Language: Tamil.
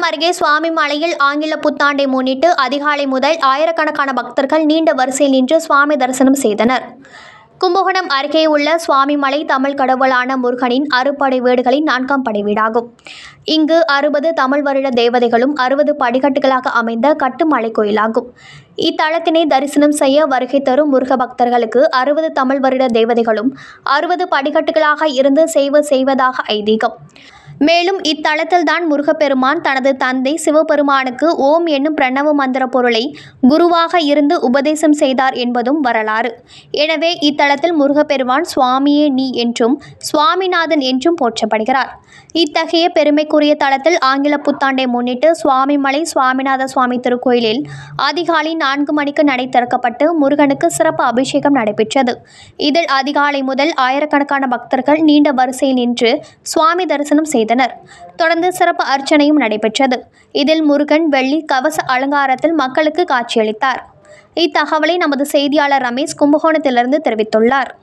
கும்பகோணம் அருகே சுவாமி மலையில் ஆங்கில புத்தாண்டை முன்னிட்டு அதிகாலை முதல் ஆயிரக்கணக்கான பக்தர்கள் நீண்ட வரிசையில் நின்று சுவாமி தரிசனம் செய்தனர் கும்பகோணம் அருகே உள்ள சுவாமிமலை தமிழ் கடவுளான முருகனின் அறுபடை வீடுகளின் நான்காம் படை வீடாகும் இங்கு அறுபது தமிழ் வருட தேவதைகளும் அறுபது படிக்கட்டுகளாக அமைந்த கட்டுமலை கோயிலாகும் இத்தலத்தினை தரிசனம் செய்ய வருகை தரும் முருக பக்தர்களுக்கு அறுபது தமிழ் வருட தேவதைகளும் அறுபது படிக்கட்டுகளாக இருந்து செய்வ செய்வதாக ஐதீகம் மேலும் இத்தலத்தில்தான் முருகப்பெருமான் தனது தந்தை சிவபெருமானுக்கு ஓம் என்னும் பிரணவ மந்திர பொருளை குருவாக இருந்து உபதேசம் செய்தார் என்பதும் வரலாறு எனவே இத்தலத்தில் முருகப்பெருமான் சுவாமியே நீ என்றும் சுவாமிநாதன் என்றும் போற்றப்படுகிறார் இத்தகைய பெருமைக்குரிய தலத்தில் ஆங்கில புத்தாண்டை முன்னிட்டு சுவாமிமலை சுவாமிநாத சுவாமி திருக்கோயிலில் அதிகாலை நான்கு மணிக்கு நடை திறக்கப்பட்டு முருகனுக்கு சிறப்பு அபிஷேகம் நடைபெற்றது இதில் அதிகாலை முதல் ஆயிரக்கணக்கான பக்தர்கள் நீண்ட வரிசையில் நின்று சுவாமி தரிசனம் செய்தனர் தொடர்ந்து சிறப்பு அர்ச்சனையும் நடைபெற்றது இதில் முருகன் வெள்ளி கவச அலங்காரத்தில் மக்களுக்கு காட்சியளித்தார் இத்தகவலை நமது செய்தியாளர் ரமேஷ் கும்பகோணத்திலிருந்து தெரிவித்துள்ளார்